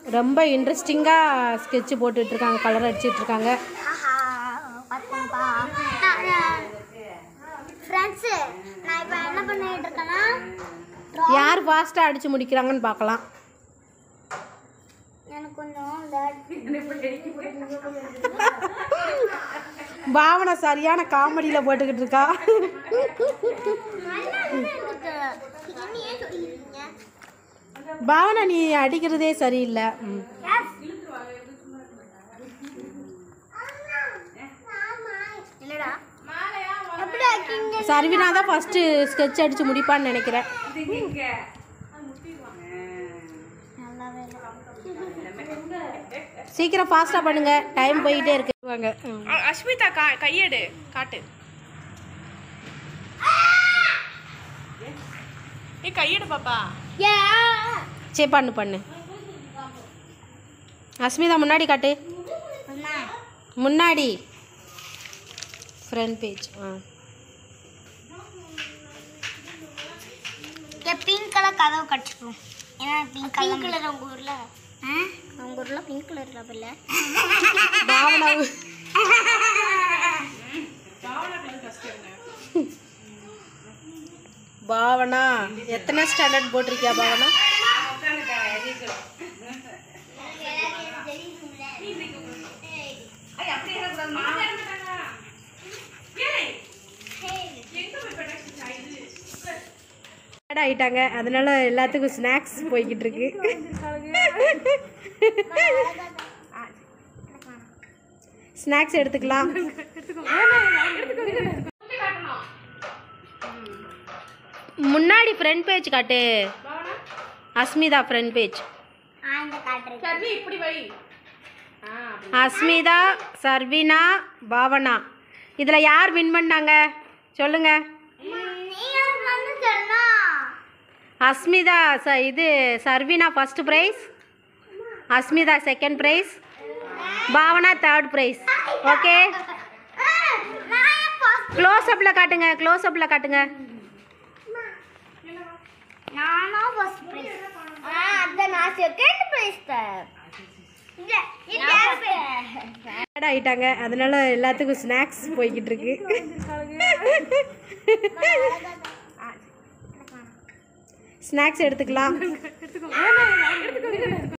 ரொம்ப இன்ட்ரெஸ்டிங்காக ஸ்கெட்ச் போட்டுட்ருக்காங்க கலர் அடிச்சிட்ருக்காங்க ஆஹா பார்த்தோம்ப்பா ஃப்ரெண்ட்ஸு நான் இப்போ என்ன பண்ணிட்டு இருக்கேன்னா யார் ஃபாஸ்ட்டாக அடித்து முடிக்கிறாங்கன்னு பார்க்கலாம் எனக்கு கொஞ்சம் இந்த பாவனை சரியான காமெடியில் போட்டுக்கிட்டு இருக்கா நல்லா தானே இருக்குது என்னையே சொல்லிடுறீங்க பாவனை நீ அடிக்கிறதே சரியில்லை ம். இல்லடா எப்படி ஆக்கிங்க சர்வினா தான் ஃபஸ்ட்டு ஸ்கெட்ச் அடித்து முடிப்பான்னு நினைக்கிறேன் நல்லாவே இல்லை சீக்கிரம் ஃபாஸ்ட்டாக பண்ணுங்க டைம் போயிட்டே இருக்கு வாங்க ம். அ- அஸ்மிதா கா கையெடு காட்டு ஏ கையெடு பாப்பா ஏ சரி பண்ணு பண்ணு அஸ்மிதா முன்னாடி காட்டு முன்னாடி ஃப்ரண்ட் பேஜ் ஆ பிங்க் கலர் கதவு கட்டிப்போம் ஏன்னா பிங்க் கலர் பிங்க் கலர் உங்க ஊர்ல உங்க ஊர்ல பிங்க் கலர் இல்ல பாவனா பாவனா எத்தனை ஸ்டாண்டர்ட் போட்டிருக்கியா பாவனா tired ஆயிட்டாங்க அதனால எல்லாத்துக்கும் ஸ்நாக்ஸ் போய்கிட்டு இருக்கு ஸ்நாக்ஸ் எடுத்துக்கலாம் முன்னாடி ஃப்ரண்ட் பேஜ் காட்டு அஸ்மிதா ஃப்ரண்ட் பேஜ் இந்த காட்டுறேன் சர்வி இப்படி வை ஆ அஸ்மிதா சர்வினா பாவனா இதில் யார் வின் பண்ணாங்க சொல்லுங்க நீங்க வந்து சொல்லலாம் அஸ்மிதா ச இது Sarvina first prize Asmitha second prize Bhavana third prize okay நான் ஏன் first? க்ளோஸ் அப்பில் காட்டுங்க க்ளோஸ் அப்பில் காட்டுங்க நானும் ஃபர்ஸ்ட் பிரைஸ் ஆ அத நான் செகண்ட் பிரைஸ் தரேன் இல்ல இது tired ஆயிட்டாங்க அதனால எல்லாத்துக்கும் ஸ்நாக்ஸ் போய்கிட்டு இருக்கு ஸ்நாக்ஸ் எடுத்துக்கலாம்